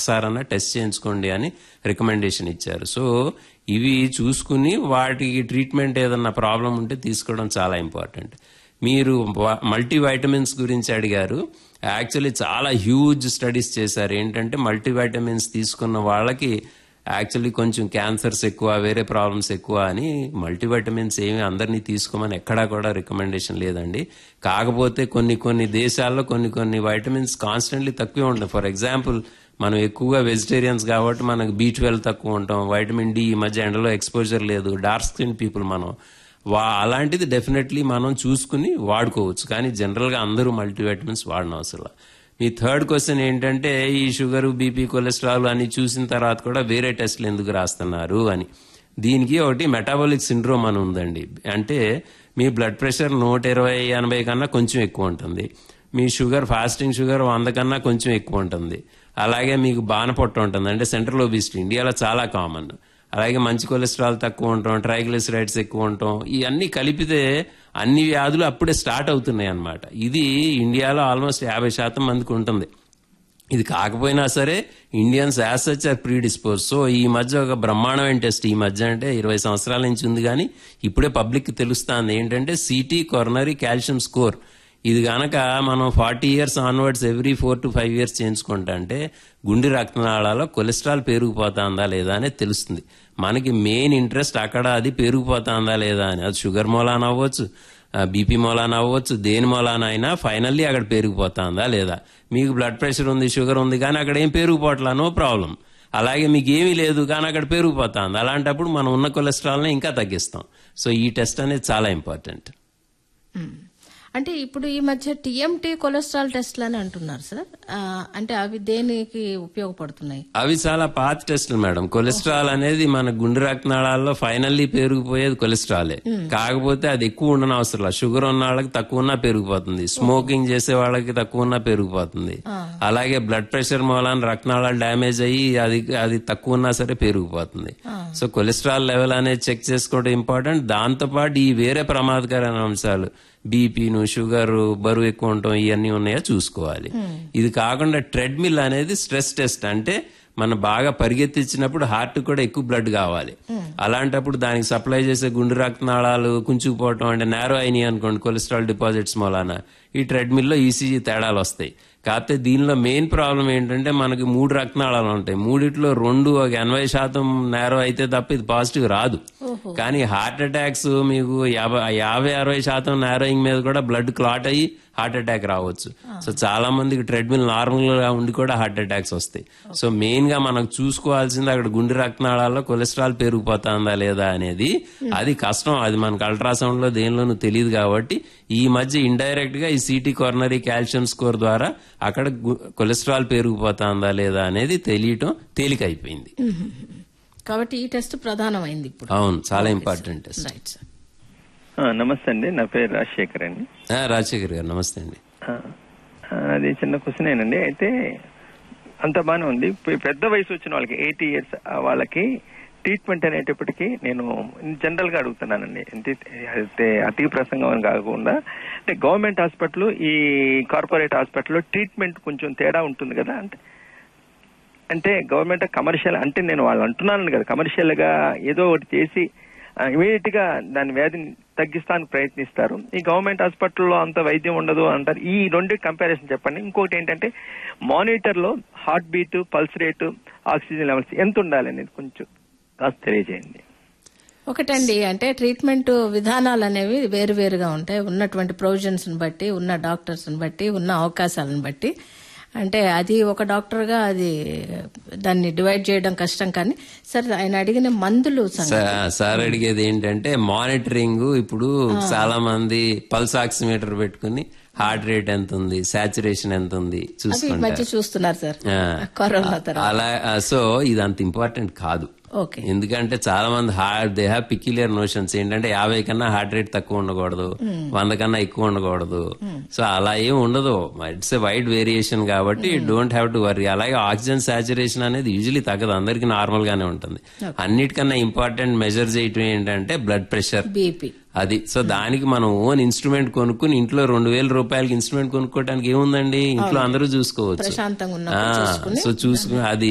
ఒకసారన్నా test చేయించుకోండి అని recommendation ఇచ్చారు సో ఇవి చూసుకుని వాటికి ట్రీట్మెంట్ ఏదన్నా ప్రాబ్లం ఉంటే తీసుకోవడం చాలా ఇంపార్టెంట్ మీరు మల్టీ వైటమిన్స్ గురించి అడిగారు యాక్చువల్లీ చాలా హ్యూజ్ స్టడీస్ చేశారు ఏంటంటే మల్టీ వైటమిన్స్ తీసుకున్న వాళ్ళకి యాక్చువల్లీ కొంచెం క్యాన్సర్స్ ఎక్కువ వేరే ప్రాబ్లమ్స్ ఎక్కువ అని మల్టీవైటమిన్స్ ఏమి అందరినీ తీసుకోమని ఎక్కడా కూడా రికమెండేషన్ లేదండి కాకపోతే కొన్ని కొన్ని దేశాల్లో కొన్ని కొన్ని వైటమిన్స్ కాన్స్టెంట్లీ తక్కువే ఉంటాయి ఫర్ ఎగ్జాంపుల్ మనం ఎక్కువగా వెజిటేరియన్స్ కాబట్టి మనకు బీ ట్వెల్వ్ తక్కువ ఉంటాం వైటమిన్ డి ఈ మధ్య ఎండలో ఎక్స్పోజర్ లేదు డార్క్ స్కిన్ పీపుల్ మనం వా అలాంటిది డెఫినెట్లీ మనం చూసుకుని వాడుకోవచ్చు కానీ జనరల్గా అందరూ మల్టీవైటమిన్స్ వాడనవసరం అవసరం మీ థర్డ్ క్వశ్చన్ ఏంటంటే ఈ షుగర్ బీపీ కొలెస్ట్రాల్ అని చూసిన తర్వాత కూడా వేరే టెస్ట్లు ఎందుకు రాస్తున్నారు అని దీనికి ఒకటి మెటాబాలిక్ సిండ్రోమ్ అని ఉందండి అంటే మీ బ్లడ్ ప్రెషర్ నూట ఇరవై ఎనభై కన్నా కొంచెం ఎక్కువ ఉంటుంది మీ షుగర్ ఫాస్టింగ్ షుగర్ వంద కన్నా కొంచెం ఎక్కువ ఉంటుంది అలాగే మీకు బాన పొట్ట ఉంటుంది అంటే సెంట్రల్ ఒబిసిటీ ఇండియాలో చాలా కామన్ అలాగే మంచి కొలెస్ట్రాల్ తక్కువ ఉంటాం ట్రైగ్లిసరైడ్స్ ఎక్కువ ఉంటాం ఇవన్నీ కలిపితే అన్ని వ్యాధులు అప్పుడే స్టార్ట్ అవుతున్నాయి అన్నమాట ఇది ఇండియాలో ఆల్మోస్ట్ యాభై శాతం మందికి ఉంటుంది ఇది కాకపోయినా సరే Indians as such are predispose so ఈ మధ్య ఒక బ్రహ్మాండమైన టెస్ట్ ఈ మధ్య అంటే ఇరవై సంవత్సరాల నుంచి ఉంది కానీ ఇప్పుడే పబ్లిక్ తెలుస్తుంది ఏంటంటే సిటీ కొరనరీ కాల్షియం స్కోర్ ఇది గనక మనం forty years onwards every four to five years చేయించుకుంటా అంటే గుండె రక్తనాళాలో కొలెస్ట్రాల్ పెరిగిపోతుందా లేదా అనేది తెలుస్తుంది మనకి మెయిన్ ఇంట్రెస్ట్ అక్కడ అది పెరిగిపోతుందా లేదా అని అది షుగర్ మూలాన అవ్వచ్చు బీపీ మూలాన అవ్వచ్చు దేని మూలాన అయినా ఫైనల్లీ అక్కడ పెరిగిపోతుందా లేదా మీకు బ్లడ్ ప్రెషర్ ఉంది షుగర్ ఉంది కానీ అక్కడ ఏం పెరిగిపోవట్లా నో ప్రాబ్లం అలాగే మీకు ఏమీ లేదు కానీ అక్కడ పెరిగిపోతుంది అలాంటప్పుడు మనం ఉన్న కొలెస్ట్రాల్ని ఇంకా తగ్గిస్తాం సో ఈ టెస్ట్ అనేది చాలా ఇంపార్టెంట్ అంటే ఇప్పుడు ఈ మధ్య టీఎంటీ కొలెస్ట్రాల్ టెస్ట్లు అని అంటున్నారు సార్ ఆ, అంటే అవి దేనికి ఉపయోగపడుతున్నాయి అవి చాలా పాత టెస్టులు మేడం కొలెస్ట్రాల్ అనేది మన గుండె రక్తనాళాల్లో ఫైనల్లీ పెరిగిపోయేది కొలెస్ట్రాలే కాకపోతే అది ఎక్కువ ఉండని అవసరం లేదు షుగర్ ఉన్న వాళ్ళకి తక్కువ ఉన్నా పెరిగిపోతుంది స్మోకింగ్ చేసే వాళ్ళకి తక్కువ ఉన్నా పెరిగిపోతుంది అలాగే బ్లడ్ ప్రెషర్ మూలాన రక్తనాళాలు డ్యామేజ్ అయ్యి అది అది తక్కువ ఉన్నా సరే పెరిగిపోతుంది సో కొలెస్ట్రాల్ లెవెల్ అనేది చెక్ చేసుకోవడం ఇంపార్టెంట్ దాంతో పాటు ఈ వేరే ప్రమాదకరమైన అంశాలు బీపీను షుగర్ బరువు ఎక్కువ ఉండటం ఇవన్నీ ఉన్నాయో చూసుకోవాలి ఇది కాకుండా ట్రెడ్మిల్ అనేది స్ట్రెస్ టెస్ట్ అంటే మనం బాగా పరిగెత్తించినప్పుడు హార్ట్ కూడా ఎక్కువ బ్లడ్ కావాలి అలాంటప్పుడు దానికి సప్లై చేసే గుండె రక్తనాళాలు కుంచుకుపోవటం అంటే నేరో అయినాయి అనుకోండి కొలెస్ట్రాల్ డిపాజిట్స్ మూలాన ఈ ట్రెడ్మిల్లో ఈసీజీ తేడాలు వస్తాయి కాకపోతే దీనిలో మెయిన్ ప్రాబ్లం ఏంటంటే మనకి మూడు రక్తనాళాలు ఉంటాయి మూడిట్లో రెండు ఒక ఎనభై శాతం నేరో అయితే తప్ప ఇది పాజిటివ్ రాదు కానీ హార్ట్ అటాక్స్ మీకు యాభై యాభై అరవై శాతం నేరోయింగ్ మీద కూడా బ్లడ్ క్లాట్ అయ్యి హార్ట్ అటాక్ రావచ్చు సో చాలా మందికి ట్రెడ్మిల్ నార్మల్ గా ఉండి కూడా హార్ట్ అటాక్స్ వస్తాయి సో మెయిన్ గా మనకు చూసుకోవాల్సింది అక్కడ గుండె రక్తనాళాల్లో కొలెస్ట్రాల్ పెరిగిపోతుందా లేదా అనేది అది కష్టం అది మనకు అల్ట్రాసౌండ్ లో దేనిలోనూ తెలియదు కాబట్టి ఈ మధ్య ఇండైరెక్ట్ గా ఈ సిటీ కొరనరీ కాల్షియం స్కోర్ ద్వారా అక్కడ గు- కొలెస్ట్రాల్ పెరిగిపోతుందా లేదా అనేది తెలియటం తేలికైపోయింది కాబట్టి ఈ టెస్ట్ ప్రధానమైంది ఇప్పుడు అవును చాలా ఇంపార్టెంట్ టెస్ట్ రైట్ సార్ ఆ, నమస్తే అండి నా పేరు రాజశేఖర్ అండి ఆ, రాజశేఖర్ గారు నమస్తే అండి ఆ, ఆ, అది చిన్న క్వశ్చన్ ఏనండి అయితే అంత బాగానే ఉంది పె- పెద్ద వయసు వచ్చిన వాళ్ళకి ఎయిటీ ఇయర్స్ వాళ్ళకి ట్రీట్మెంట్ అనేటప్పటికీ నేను జనరల్ గా అడుగుతున్నానండి అంటే అయితే అతి ప్రసంగం అని కాకుండా అంటే గవర్నమెంట్ హాస్పిటల్ ఈ కార్పొరేట్ హాస్పిటల్లో ట్రీట్మెంట్ కొంచెం తేడా ఉంటుంది కదా అంటే అంటే గవర్నమెంట్ కమర్షియల్ అంటే నేను వాళ్ళు అంటున్నాను కదా కమర్షియల్ గా ఏదో ఒకటి చేసి ఇమీడియట్ గా దాని వ్యాధిని తగ్గిస్తానికి ప్రయత్నిస్తారు ఈ గవర్నమెంట్ హాస్పిటల్లో అంత వైద్యం ఉండదు అంటారు ఈ రెండు కంపారిజన్ చెప్పండి ఇంకోటి ఏంటంటే మానిటర్ లో heart beat pulse rate oxygen levels ఎంత ఉండాలి అనేది కొంచెం కాస్త తెలియజేయండి ఒకటండి అంటే ట్రీట్మెంట్ విధానాలు అనేవి వేరువేరుగా ఉంటాయి ఉన్నటువంటి ప్రొవిజన్స్ బట్టి ఉన్న డాక్టర్స్ బట్టి ఉన్న అవకాశాలను బట్టి అంటే అది ఒక డాక్టర్గా అది దాన్ని డివైడ్ చేయడం కష్టం కానీ సార్ ఆయన అడిగిన మందులు సంగతి. సా- సార్ అడిగేది ఏంటంటే మానిటరింగ్ ఇప్పుడు చాలా మంది పల్స్ ఆక్సిమీటర్ పెట్టుకుని హార్ట్ రేట్ ఎంత ఉంది సాచురేషన్ ఎంత ఉంది అవి ఈ చూసుకుంటారు మధ్య చూస్తున్నారు సార్ ఆ. కరోనా తర్వాత అలా సో ఇది అంత ఇంపార్టెంట్ కాదు ఓకే ఎందుకంటే చాలా మంది heart they have peculiar notions ఏంటంటే యాభై కన్నా హార్ట్ రేట్ తక్కువ ఉండకూడదు వంద కన్నా ఎక్కువ ఉండకూడదు సో అలా ఏం ఉండదు ఇట్స్ ఎ వైడ్ వేరియేషన్ కాబట్టి డోంట్ హ్యావ్ టు వరీ అలాగే ఆక్సిజన్ సాచురేషన్ అనేది యూజువలీ తగ్గదు అందరికి నార్మల్ గానే ఉంటుంది అన్నిటికన్నా ఇంపార్టెంట్ మెజర్ చేయటం ఏంటంటే బ్లడ్ ప్రెషర్ బీపీ అది సో దానికి మనం ఓన్ ఇన్స్ట్రుమెంట్ కొనుక్కుని ఇంట్లో రెండు వేల రూపాయలకి ఇన్స్ట్రుమెంట్ కొనుక్కోవడానికి ఏముందండి ఇంట్లో అందరూ చూసుకోవచ్చు ప్రశాంతంగా ఉన్నప్పుడు ఆ, చూసుకుని సో చూసుకుని అది